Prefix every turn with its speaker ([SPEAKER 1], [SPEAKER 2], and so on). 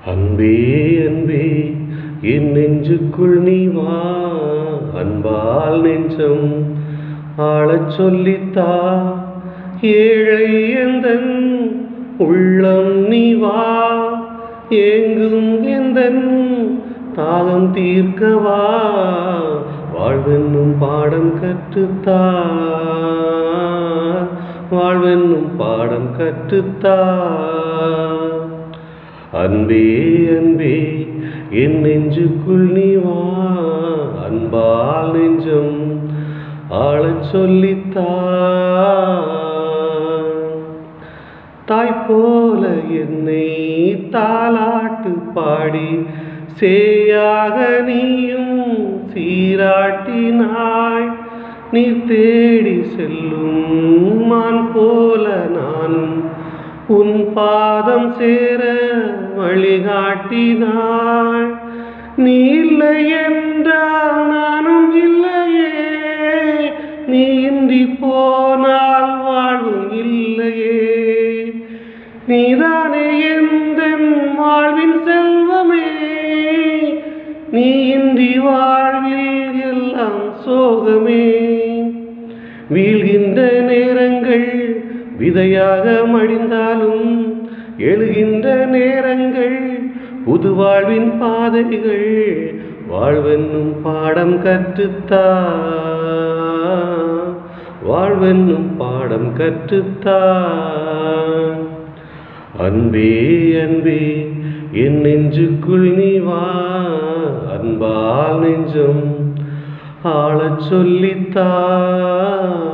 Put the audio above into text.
[SPEAKER 1] அன்பே அன்பே என் நெஞ்சுக்குள் நீ வா அன்பால் நெஞ்சம் ஆளச் சொல்லித்தா ஏழை எந்தன் உள்ளம் நீ வா ஏங்கும் எந்தன் தாகம் தீர்க்கவா வாழ்வென்னும் பாடம் கற்றுத்தா வாழ்வென்னும் பாடம் கற்றுத்தா அன்பே அன்பே என் நெஞ்சுக்குள் நீ வா அன்பால் நெஞ்சம் ஆளச் சொல்லித்தா தாய் போல என்னை தாலாட்டு பாடி சேயாக நீயும் சீராட்டினாய் நீ தேடி செல்லும் மான் போல நானும் உன் பாதம் சேர வழிகாட்டினாய் நீ இல்லை என்றால் நானும் இல்லையே நீ இன்றி போனால் வாழ்வும் இல்லையே நீதானே எந்தன் வாழ்வின் செல்வமே நீ இன்றி வாழ்வில் எல்லாம் சோகமே வீழ்கின்ற நேரங்கள் விதையாக மடிந்தாலும் எழுகின்ற நேரங்கள் புது வாழ்வின் பாதைகள் வாழ்வென்னும் பாடம் கற்றுத்தா வாழ்வென்னும் பாடம் கற்றுத்தா அன்பே அன்பே என் நெஞ்சுக்குள் நீ வா அன்பால் நெஞ்சம் ஆளச் சொல்லித்தா